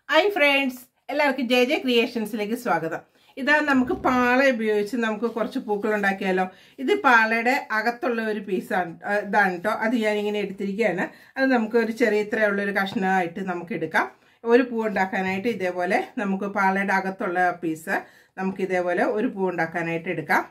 hi friends എല്ലാവർക്കും J J ക്രിയേഷൻസിലേക്ക് സ്വാഗതം ഇതാ നമുക്ക് പാള ഉപയോഗിച്ച് നമുക്ക് കുറച്ച് പൂക്കൾ ഉണ്ടാക്കിയാലോ ഇത് പാളയുടെ അകത്തുള്ള ഒരു പീസാണ് ആ, ഇതാണ് കേട്ടോ അത് ഞാനിങ്ങനെ എടുത്തിരിക്കുകയാണ് അത് നമുക്ക് ഒരു ചെറിയ ഇത്രയുള്ള ഒരു കഷ്ണമായിട്ട് നമുക്ക് എടുക്കാം ഒരു പൂ ഉണ്ടാക്കാനായിട്ട് ഇതേപോലെ നമുക്ക് പാളയുടെ അകത്തുള്ള പീസ് നമുക്ക് ഇതേപോലെ ഒരു പൂ ഉണ്ടാക്കാനായിട്ട് എടുക്കാം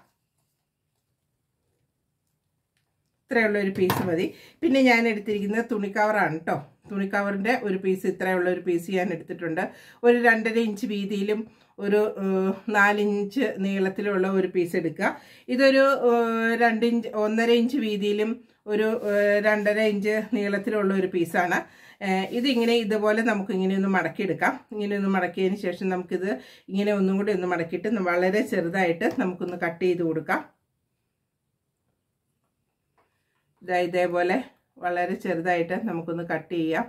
ഇത്രയുള്ള ഒരു പീസ് മതി പിന്നെ ഞാൻ എടുത്തിരിക്കുന്നത് തുണിക്കവറാണ് കേട്ടോ തുണിക്കവറിൻ്റെ ഒരു പീസ് ഇത്രയുള്ള ഒരു പീസ് ഞാൻ എടുത്തിട്ടുണ്ട് ഒരു രണ്ടര ഇഞ്ച് വീതിയിലും ഒരു ഏഹ്, നാലിഞ്ച് നീളത്തിലുള്ള ഒരു പീസ് എടുക്കുക ഇതൊരു ഏഹ്, രണ്ട് ഇഞ്ച് ഒന്നര ഇഞ്ച് വീതിയിലും ഒരു ഏഹ്, രണ്ടര ഇഞ്ച് നീളത്തിലുള്ള ഒരു പീസാണ് ഏഹ്, ഇതിങ്ങനെ ഇതുപോലെ നമുക്ക് ഇങ്ങനെ ഒന്ന് മടക്കിയെടുക്കാം ഇങ്ങനെ ഒന്ന് മടക്കിയതിന് ശേഷം നമുക്കിത് ഇങ്ങനെ ഒന്നും കൂടി ഒന്ന് മടക്കിയിട്ട് വളരെ ചെറുതായിട്ട് നമുക്കൊന്ന് കട്ട് ചെയ്ത് കൊടുക്കാം ഇതാ ഇതേപോലെ വളരെ ചെറുതായിട്ട് നമുക്കൊന്ന് കട്ട് ചെയ്യാം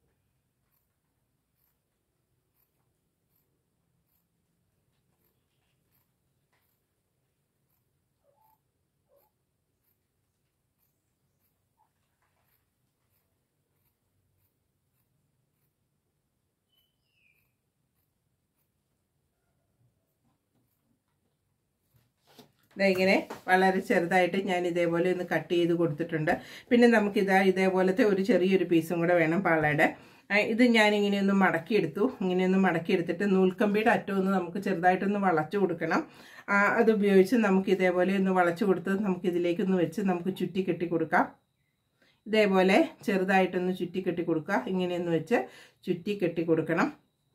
ദാ ഇങ്ങനെ വളരെ ചെറുതായിട്ട് ഞാൻ ഇതേപോലെ ഒന്ന് കട്ട് ചെയ്ത് കൊടുത്തിട്ടുണ്ട് പിന്നെ നമുക്കിതാ ഇതേപോലത്തെ ഒരു ചെറിയൊരു പീസും കൂടെ വേണം പാളയുടെ ആ, ഇത് ഞാനിങ്ങനെ ഒന്ന് മടക്കിയെടുത്തു ഇങ്ങനെ ഒന്ന് മടക്കിയെടുത്തിട്ട് നൂൽക്കമ്പിയുടെ അറ്റം ഒന്ന് നമുക്ക് ചെറുതായിട്ടൊന്ന് വളച്ചു കൊടുക്കണം ആ, അത് ഉപയോഗിച്ച് നമുക്ക് ഇതേപോലെ ഒന്ന് വളച്ചു കൊടുത്ത് നമുക്ക് ഇതിലേക്കൊന്ന് വെച്ച് നമുക്ക് ചുറ്റി കെട്ടി കൊടുക്കാം ഇതേപോലെ ചെറുതായിട്ടൊന്ന് ചുറ്റി കെട്ടി കൊടുക്കുക ഇങ്ങനെയൊന്ന് വെച്ച് ചുറ്റി കെട്ടി കൊടുക്കണം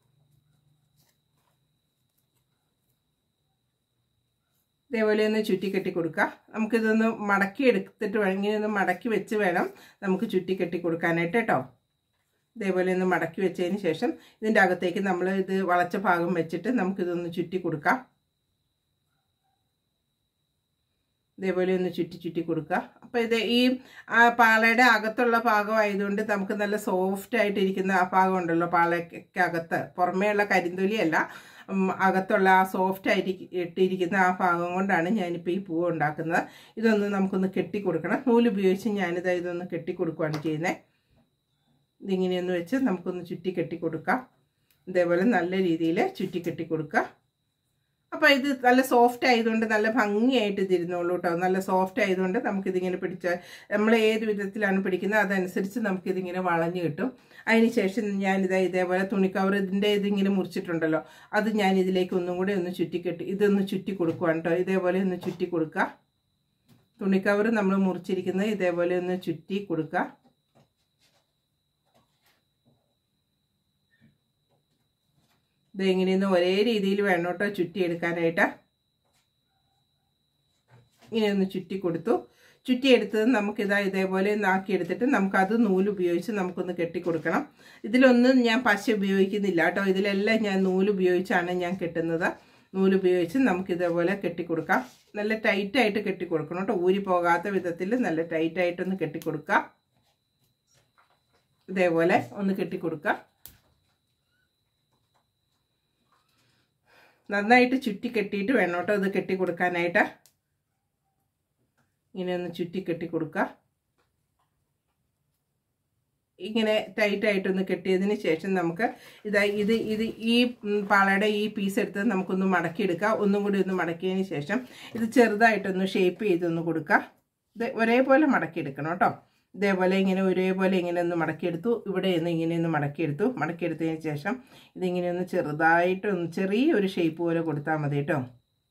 ഇതേപോലെ ഒന്ന് ചുറ്റി കെട്ടി കൊടുക്കുക നമുക്കിതൊന്ന് മടക്കി എടുത്തിട്ട് വേണം ഇങ്ങനെ ഒന്ന് മടക്കി വെച്ച് വേണം നമുക്ക് ചുറ്റി കെട്ടി കൊടുക്കാനായിട്ട് കേട്ടോ ഇതേപോലെ ഒന്ന് മടക്കി വെച്ചതിന് ശേഷം ഇതിൻ്റെ അകത്തേക്ക് നമ്മൾ ഇത് വളച്ച ഭാഗം വെച്ചിട്ട് നമുക്കിതൊന്ന് ചുറ്റി കൊടുക്കാം ഇതേപോലെ ഒന്ന് ചുറ്റി ചുറ്റി കൊടുക്കുക അപ്പോൾ ഇത് ഈ ആ പാളയുടെ അകത്തുള്ള ഭാഗം ആയതുകൊണ്ട് നമുക്ക് നല്ല സോഫ്റ്റ് ആയിട്ടിരിക്കുന്ന ആ ഭാഗം ഉണ്ടല്ലോ പാളയ്ക്കകത്ത് പുറമേയുള്ള കരിന്തൊലിയല്ല ഉം, അകത്തുള്ള ആ സോഫ്റ്റ് ആയിട്ട് ഇട്ടിരിക്കുന്ന ആ ഭാഗം കൊണ്ടാണ് ഞാനിപ്പോൾ ഈ പൂവ് ഉണ്ടാക്കുന്നത് ഇതൊന്ന് നമുക്കൊന്ന് കെട്ടി കൊടുക്കണം നൂലുപയോഗിച്ച് ഞാനിത് ഇതൊന്ന് കെട്ടി കൊടുക്കുകയാണ് ചെയ്യുന്നത് ഇതിങ്ങനെയൊന്ന് വെച്ച് നമുക്കൊന്ന് ചുറ്റി കെട്ടി കൊടുക്കാം ഇതേപോലെ നല്ല രീതിയിൽ ചുറ്റി കെട്ടി കൊടുക്കുക അപ്പോൾ ഇത് നല്ല സോഫ്റ്റ് ആയതുകൊണ്ട് നല്ല ഭംഗിയായിട്ട് ഇതിരുന്നോളൂ കേട്ടോ നല്ല സോഫ്റ്റ് ആയതുകൊണ്ട് നമുക്കിതിങ്ങനെ പിടിച്ച നമ്മൾ ഏത് വിധത്തിലാണ് പിടിക്കുന്നത് അതനുസരിച്ച് നമുക്കിതിങ്ങനെ വളഞ്ഞു കിട്ടും അതിന് ശേഷം ഞാനിതാ ഇതേപോലെ തുണിക്കവർ ഇതിൻ്റെ ഇതിങ്ങനെ മുറിച്ചിട്ടുണ്ടല്ലോ അത് ഞാൻ ഇതിലേക്ക് ഒന്നും കൂടി ഒന്ന് ചുറ്റിക്കെട്ടി ഇതൊന്ന് ചുറ്റി കൊടുക്കുവാണ് കേട്ടോ ഇതേപോലെ ഒന്ന് ചുറ്റി കൊടുക്കുക തുണിക്കവർ നമ്മൾ മുറിച്ചിരിക്കുന്നത് ഇതേപോലെ ഒന്ന് ചുറ്റി കൊടുക്കുക ഇത് ഇങ്ങനെയൊന്ന് ഒരേ രീതിയിൽ വേണം കേട്ടോ ചുറ്റിയെടുക്കാനായിട്ട് ഇങ്ങനെ ഒന്ന് ചുറ്റി കൊടുത്തു ചുറ്റിയെടുത്തത് നമുക്കിതാ ഇതേപോലെ ഒന്ന് ആക്കിയെടുത്തിട്ട് നമുക്കത് നൂല് ഉപയോഗിച്ച് നമുക്കൊന്ന് കെട്ടിക്കൊടുക്കണം ഇതിലൊന്നും ഞാൻ പശ ഉപയോഗിക്കുന്നില്ല കേട്ടോ ഇതിലെല്ലാം ഞാൻ നൂല് ഉപയോഗിച്ചാണ് ഞാൻ കെട്ടുന്നത് നൂല് ഉപയോഗിച്ച് നമുക്കിതേപോലെ കെട്ടിക്കൊടുക്കാം നല്ല ടൈറ്റായിട്ട് കെട്ടിക്കൊടുക്കണം കേട്ടോ ഊരി പോകാത്ത വിധത്തിൽ നല്ല ടൈറ്റായിട്ടൊന്ന് കെട്ടിക്കൊടുക്കുക ഇതേപോലെ ഒന്ന് കെട്ടിക്കൊടുക്കുക നന്നായിട്ട് ചുറ്റി കെട്ടിയിട്ട് വേണം കേട്ടോ ഇത് കെട്ടി കൊടുക്കാനായിട്ട് ഇങ്ങനെ ഒന്ന് ചുറ്റി കെട്ടി കൊടുക്കുക ഇങ്ങനെ ടൈറ്റായിട്ടൊന്ന് കെട്ടിയതിന് ശേഷം നമുക്ക് ഇതാ ഇത് ഇത് ഈ ഉം, പാളയുടെ ഈ പീസ് എടുത്ത് നമുക്കൊന്ന് മടക്കിയെടുക്കുക ഒന്നും കൂടി ഒന്ന് മടക്കിയതിന് ശേഷം ഇത് ചെറുതായിട്ടൊന്ന് ഷേപ്പ് ചെയ്തൊന്ന് കൊടുക്കുക ഇത് ഒരേപോലെ മടക്കിയെടുക്കണം കേട്ടോ ഇതേപോലെ ഇങ്ങനെ ഒരേപോലെ ഇങ്ങനെ ഒന്ന് മടക്കിയെടുത്തു ഇവിടെ നിന്ന് ഇങ്ങനെ ഒന്ന് മടക്കിയെടുത്തു മടക്കിയെടുത്തതിന് ശേഷം ഇതിങ്ങനെ ഒന്ന് ചെറുതായിട്ടൊന്ന് ചെറിയൊരു ഷേപ്പ് പോലെ കൊടുത്താൽ മതി കേട്ടോ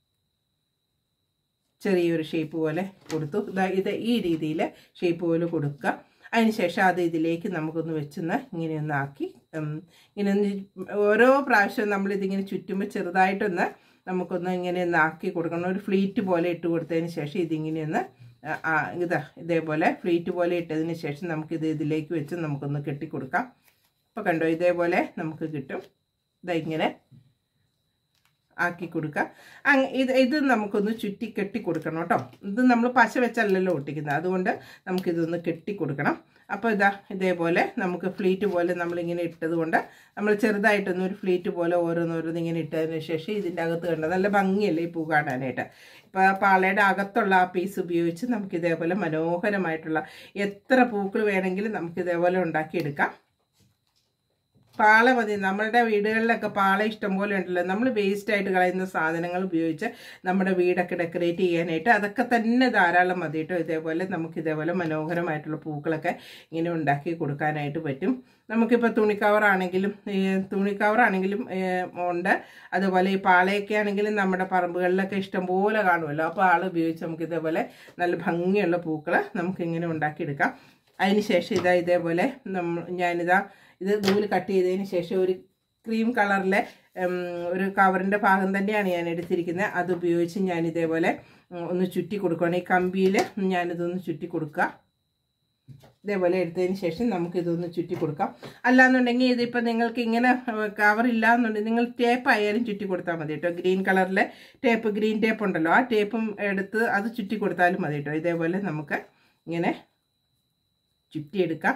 ചെറിയൊരു ഷേപ്പ് പോലെ കൊടുത്തു ഇതാ ഇത് ഈ രീതിയിൽ ഷേപ്പ് പോലെ കൊടുക്കുക അതിനുശേഷം അത് ഇതിലേക്ക് നമുക്കൊന്ന് വെച്ചൊന്ന് ഇങ്ങനെ ഒന്ന് ആക്കി ഉം, ഇങ്ങനെ ഒന്ന് ഓരോ പ്രാവശ്യവും നമ്മളിതിങ്ങനെ ചുറ്റുമ്പോൾ ചെറുതായിട്ടൊന്ന് നമുക്കൊന്ന് ഇങ്ങനെ ഒന്ന് ആക്കി കൊടുക്കണം ഒരു ഫ്ലീറ്റ് പോലെ ഇട്ട് കൊടുത്തതിന് ശേഷം ഇതിങ്ങനെ ഒന്ന് ആ, ആ, ഇതാ ഇതേപോലെ ഫ്ലീറ്റ് പോലെ ഇട്ടതിന് ശേഷം നമുക്കിത് ഇതിലേക്ക് വെച്ച് നമുക്കൊന്ന് കെട്ടിക്കൊടുക്കാം അപ്പോൾ കണ്ടോ ഇതേപോലെ നമുക്ക് കിട്ടും ഇതാ ഇങ്ങനെ ആക്കി കൊടുക്കുക അങ്ങ് ഇത് ഇത് നമുക്കൊന്ന് ചുറ്റി കെട്ടി കൊടുക്കണം കേട്ടോ ഇത് നമ്മൾ പശ വെച്ചല്ലല്ലോ ഒട്ടിക്കുന്നത് അതുകൊണ്ട് നമുക്കിതൊന്ന് കെട്ടി കൊടുക്കണം അപ്പോൾ ഇതാ ഇതേപോലെ നമുക്ക് ഫ്ലീറ്റ് പോലെ നമ്മളിങ്ങനെ ഇട്ടത് കൊണ്ട് നമ്മൾ ചെറുതായിട്ടൊന്ന് ഒരു ഫ്ലീറ്റ് പോലെ ഓരോന്നോരോന്ന് ഇങ്ങനെ ഇട്ടതിന് ശേഷം ഇതിൻ്റെ അകത്ത് കണ്ട നല്ല ഭംഗിയല്ലേ ഈ പൂ കാണാനായിട്ട് ഇപ്പോൾ ആ പാളയുടെ അകത്തുള്ള ആ പീസ് ഉപയോഗിച്ച് നമുക്ക് ഇതേപോലെ മനോഹരമായിട്ടുള്ള എത്ര പൂക്കൾ വേണമെങ്കിലും നമുക്ക് ഇതേപോലെ ഉണ്ടാക്കിയെടുക്കാം പാള മതി നമ്മളുടെ വീടുകളിലൊക്കെ പാള ഇഷ്ടം പോലെ ഉണ്ടല്ലോ നമ്മൾ വേസ്റ്റ് ആയിട്ട് കളയുന്ന സാധനങ്ങൾ ഉപയോഗിച്ച് നമ്മുടെ വീടൊക്കെ ഡെക്കറേറ്റ് ചെയ്യാനായിട്ട് അതൊക്കെ തന്നെ ധാരാളം മതി കേട്ടോ ഇതേപോലെ നമുക്ക് ഇതേപോലെ മനോഹരമായിട്ടുള്ള പൂക്കളൊക്കെ ഇങ്ങനെ ഉണ്ടാക്കി കൊടുക്കാനായിട്ട് പറ്റും നമുക്കിപ്പോൾ തുണിക്കവറാണെങ്കിലും ഈ തുണിക്കവറാണെങ്കിലും ഉണ്ട് അതുപോലെ ഈ പാളയൊക്കെ ആണെങ്കിലും നമ്മുടെ പറമ്പുകളിലൊക്കെ ഇഷ്ടംപോലെ കാണുമല്ലോ അപ്പോൾ ആൾ ഉപയോഗിച്ച് നമുക്ക് ഇതേപോലെ നല്ല ഭംഗിയുള്ള പൂക്കൾ നമുക്കിങ്ങനെ ഉണ്ടാക്കിയെടുക്കാം അതിന് ശേഷം ഇതാ ഇതേപോലെ നമ്മ ഞാനിതാ ഇത് നൂല് കട്ട് ചെയ്തതിന് ശേഷം ഒരു ക്രീം കളറിലെ ഒരു കവറിൻ്റെ ഭാഗം തന്നെയാണ് ഞാൻ എടുത്തിരിക്കുന്നത് അത് ഉപയോഗിച്ച് ഞാൻ ഇതേപോലെ ഒന്ന് ചുറ്റി കൊടുക്കുകയാണ് ഈ കമ്പിയിൽ ഞാനിതൊന്ന് ചുറ്റി കൊടുക്കുക ഇതേപോലെ എടുത്തതിന് ശേഷം നമുക്കിതൊന്ന് ചുറ്റി കൊടുക്കാം അല്ലാന്നുണ്ടെങ്കിൽ ഇതിപ്പോൾ നിങ്ങൾക്ക് ഇങ്ങനെ കവർ ഇല്ലാന്നുണ്ടെങ്കിൽ നിങ്ങൾ ടേപ്പ് ആയാലും ചുറ്റി കൊടുത്താൽ മതി കേട്ടോ ഗ്രീൻ കളറിലെ ടേപ്പ് ഗ്രീൻ ടേപ്പ് ഉണ്ടല്ലോ ആ ടേപ്പും എടുത്ത് അത് ചുറ്റി കൊടുത്താലും മതി കേട്ടോ ഇതേപോലെ നമുക്ക് ഇങ്ങനെ ചുറ്റിയെടുക്കാം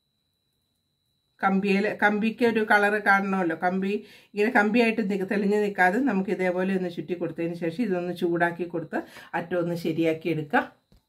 കമ്പിയിൽ കമ്പിക്ക് ഒരു കളറ് കാണണമല്ലോ കമ്പി ഇങ്ങനെ കമ്പിയായിട്ട് നിൽക്ക് തെളിഞ്ഞ് നിൽക്കാതെ നമുക്ക് ഇതേപോലെ ഒന്ന് ചുറ്റി കൊടുത്തതിന് ശേഷം ഇതൊന്ന് ചൂടാക്കി കൊടുത്ത് അറ്റം ഒന്ന് ശരിയാക്കി എടുക്കാം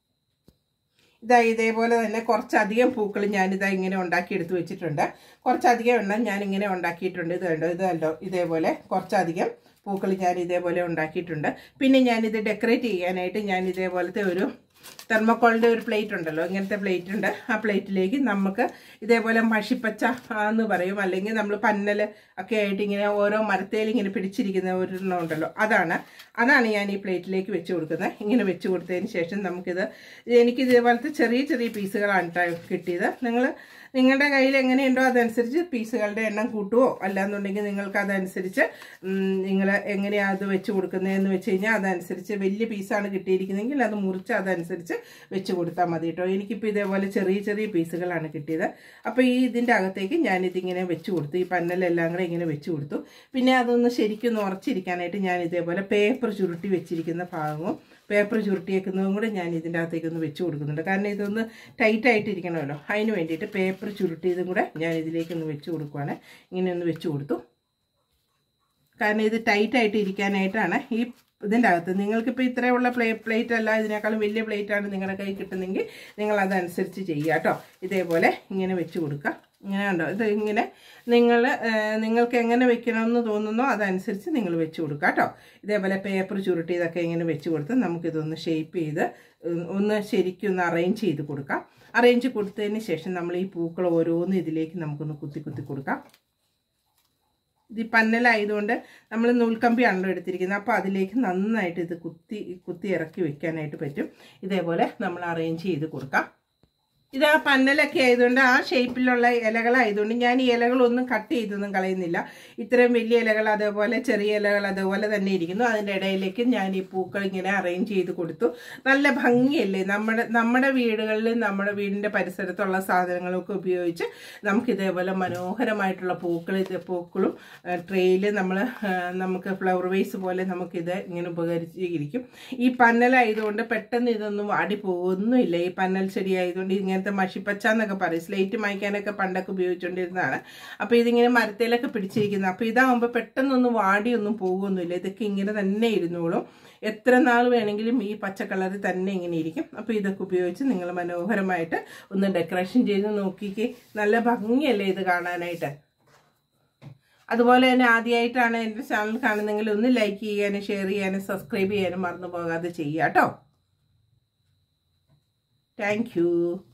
ഇതാ ഇതേപോലെ തന്നെ കുറച്ചധികം പൂക്കൾ ഞാനിതാ ഇങ്ങനെ ഉണ്ടാക്കി എടുത്ത് വെച്ചിട്ടുണ്ട് കുറച്ചധികം എണ്ണം ഞാനിങ്ങനെ ഉണ്ടാക്കിയിട്ടുണ്ട് ഇത് കണ്ടോ ഇത് കണ്ടോ ഇതേപോലെ കുറച്ചധികം പൂക്കൾ ഞാൻ ഇതേപോലെ ഉണ്ടാക്കിയിട്ടുണ്ട് പിന്നെ ഞാനിത് ഡെക്കറേറ്റ് ചെയ്യാനായിട്ട് ഞാൻ ഇതേപോലത്തെ ഒരു തെർമോക്കോളിൻ്റെ ഒരു പ്ലേറ്റ് ഉണ്ടല്ലോ ഇങ്ങനത്തെ പ്ലേറ്റ് ഉണ്ട് ആ പ്ലേറ്റിലേക്ക് നമുക്ക് ഇതേപോലെ മഷിപ്പച്ച എന്ന് പറയും അല്ലെങ്കിൽ നമ്മൾ പന്നൽ ഒക്കെ ആയിട്ട് ഇങ്ങനെ ഓരോ മരത്തേൽ ഇങ്ങനെ പിടിച്ചിരിക്കുന്ന ഒരെണ്ണം ഉണ്ടല്ലോ അതാണ് അതാണ് ഞാൻ ഈ പ്ലേറ്റിലേക്ക് വെച്ച് കൊടുക്കുന്നത് ഇങ്ങനെ വെച്ച് കൊടുത്തതിന് ശേഷം നമുക്കിത് എനിക്ക് ഇതേപോലത്തെ ചെറിയ ചെറിയ പീസുകളാണ് കേട്ടോ കിട്ടിയത് നിങ്ങൾ നിങ്ങളുടെ കയ്യിൽ എങ്ങനെയുണ്ടോ അതനുസരിച്ച് പീസുകളുടെ എണ്ണം കൂട്ടുവോ അല്ലാന്നുണ്ടെങ്കിൽ നിങ്ങൾക്ക് അതനുസരിച്ച് നിങ്ങൾ എങ്ങനെയാണ് അത് വെച്ച് കൊടുക്കുന്നതെന്ന് വെച്ച് കഴിഞ്ഞാൽ അതനുസരിച്ച് വലിയ പീസാണ് കിട്ടിയിരിക്കുന്നതെങ്കിൽ അത് മുറിച്ച് അതനുസരിച്ച് വെച്ച് കൊടുത്താൽ മതി കേട്ടോ എനിക്കിപ്പോൾ ഇതേപോലെ ചെറിയ ചെറിയ പീസുകളാണ് കിട്ടിയത് അപ്പോൾ ഈ ഇതിൻ്റെ അകത്തേക്ക് ഞാനിതിങ്ങനെ വെച്ച് കൊടുത്തു ഈ പന്നലെല്ലാം കൂടെ ഇങ്ങനെ വെച്ച് കൊടുത്തു പിന്നെ അതൊന്ന് ശരിക്കും ഉറച്ചിരിക്കാനായിട്ട് ഞാൻ ഇതേപോലെ പേപ്പർ ചുരുട്ടി വെച്ചിരിക്കുന്ന ഭാഗവും പേപ്പർ ചുരുട്ടിയേക്കുന്നതും കൂടെ ഞാൻ ഇതിൻ്റെ അകത്തേക്ക് ഒന്ന് വെച്ച് കൊടുക്കുന്നുണ്ട് കാരണം ഇതൊന്ന് ടൈറ്റ് ആയിട്ടിരിക്കണമല്ലോ അതിന് വേണ്ടിയിട്ട് പേപ്പർ ചുരുട്ടിയതും കൂടെ ഞാൻ ഇതിലേക്കൊന്ന് വെച്ച് കൊടുക്കുവാണ് ഇങ്ങനെ ഒന്ന് വെച്ച് കൊടുത്തു കാരണം ഇത് ടൈറ്റ് ആയിട്ട് ഇരിക്കാനായിട്ടാണ് ഈ ഇതിൻ്റെ അകത്ത് നിങ്ങൾക്കിപ്പോൾ ഇത്രയുള്ള പ്ലേ പ്ലേറ്റ് അല്ല ഇതിനേക്കാളും വലിയ പ്ലേറ്റാണ് നിങ്ങളുടെ കയ്യിൽ കിട്ടുന്നെങ്കിൽ നിങ്ങൾ അതനുസരിച്ച് ചെയ്യുക കേട്ടോ ഇതേപോലെ ഇങ്ങനെ വെച്ച് കൊടുക്കുക ഇങ്ങനെ ഉണ്ടോ ഇത് ഇങ്ങനെ നിങ്ങൾ നിങ്ങൾക്ക് എങ്ങനെ വെക്കണമെന്ന് തോന്നുന്നോ അതനുസരിച്ച് നിങ്ങൾ വെച്ച് കൊടുക്കുക കേട്ടോ ഇതേപോലെ പേപ്പർ ചുരുട്ടി ഇതൊക്കെ ഇങ്ങനെ വെച്ച് കൊടുത്ത് നമുക്കിതൊന്ന് ഷേപ്പ് ചെയ്ത് ഒന്ന് ശരിക്കും ഒന്ന് അറേഞ്ച് ചെയ്ത് കൊടുക്കാം അറേഞ്ച് കൊടുത്തതിന് ശേഷം നമ്മൾ ഈ പൂക്കൾ ഓരോന്നും ഇതിലേക്ക് നമുക്കൊന്ന് കുത്തി കുത്തി കൊടുക്കാം ഇത് പന്നലായതുകൊണ്ട് നമ്മൾ നൂൽക്കമ്പിയാണല്ലോ എടുത്തിരിക്കുന്നത് അപ്പോൾ അതിലേക്ക് നന്നായിട്ട് ഇത് കുത്തി കുത്തി ഇറക്കി വെക്കാനായിട്ട് പറ്റും ഇതേപോലെ നമ്മൾ അറേഞ്ച് ചെയ്ത് കൊടുക്കാം ഇത് ആ പന്നലൊക്കെ ആയതുകൊണ്ട് ആ ഷേപ്പിലുള്ള ഇലകളായതുകൊണ്ട് ഞാൻ ഈ ഇലകളൊന്നും കട്ട് ചെയ്തൊന്നും കളയുന്നില്ല ഇത്രയും വലിയ ഇലകൾ അതേപോലെ ചെറിയ ഇലകൾ അതേപോലെ തന്നെ ഇരിക്കുന്നു അതിൻ്റെ ഇടയിലേക്ക് ഞാൻ ഈ പൂക്കൾ ഇങ്ങനെ അറേഞ്ച് ചെയ്ത് കൊടുത്തു നല്ല ഭംഗിയല്ലേ നമ്മുടെ നമ്മുടെ വീടുകളിൽ നമ്മുടെ വീടിൻ്റെ പരിസരത്തുള്ള സാധനങ്ങളൊക്കെ ഉപയോഗിച്ച് നമുക്ക് ഇതേപോലെ മനോഹരമായിട്ടുള്ള പൂക്കൾ ഇത് പൂക്കളും ട്രെയിൽ നമ്മൾ നമുക്ക് ഫ്ലവർ വേസ് പോലെ നമുക്കിത് ഇങ്ങനെ ഉപകരിച്ചിരിക്കും ഈ പന്നലായതുകൊണ്ട് പെട്ടെന്ന് ഇതൊന്നും വാടി പോകുന്നില്ല ഈ പന്നൽ ചെടി ആയതുകൊണ്ട് ഇങ്ങനെ ഇങ്ങനത്തെ മഷിപ്പച്ച എന്നൊക്കെ പറയും സ്ലേറ്റ് മായ്ക്കാനൊക്കെ പണ്ടൊക്കെ ഉപയോഗിച്ചുകൊണ്ടിരുന്നതാണ് അപ്പോൾ ഇതിങ്ങനെ മരത്തേലൊക്കെ പിടിച്ചിരിക്കുന്നത് അപ്പോൾ ഇതാകുമ്പോൾ പെട്ടെന്നൊന്നും വാടിയൊന്നും പോകുമൊന്നുമില്ല ഇതൊക്കെ ഇങ്ങനെ തന്നെ ഇരുന്നോളും എത്ര നാൾ വേണമെങ്കിലും ഈ പച്ച കളറിൽ തന്നെ ഇങ്ങനെ ഇരിക്കും അപ്പോൾ ഇതൊക്കെ ഉപയോഗിച്ച് നിങ്ങൾ മനോഹരമായിട്ട് ഒന്ന് ഡെക്കറേഷൻ ചെയ്ത് നോക്കിക്കേ നല്ല ഭംഗിയല്ലേ ഇത് കാണാനായിട്ട് അതുപോലെ തന്നെ ആദ്യമായിട്ടാണ് എൻ്റെ ചാനൽ കാണുന്നെങ്കിൽ ഒന്ന് ലൈക്ക് ചെയ്യാനും ഷെയർ ചെയ്യാനും സബ്സ്ക്രൈബ് ചെയ്യാനും മറന്നു പോകാതെ ചെയ്യുക കേട്ടോ താങ്ക്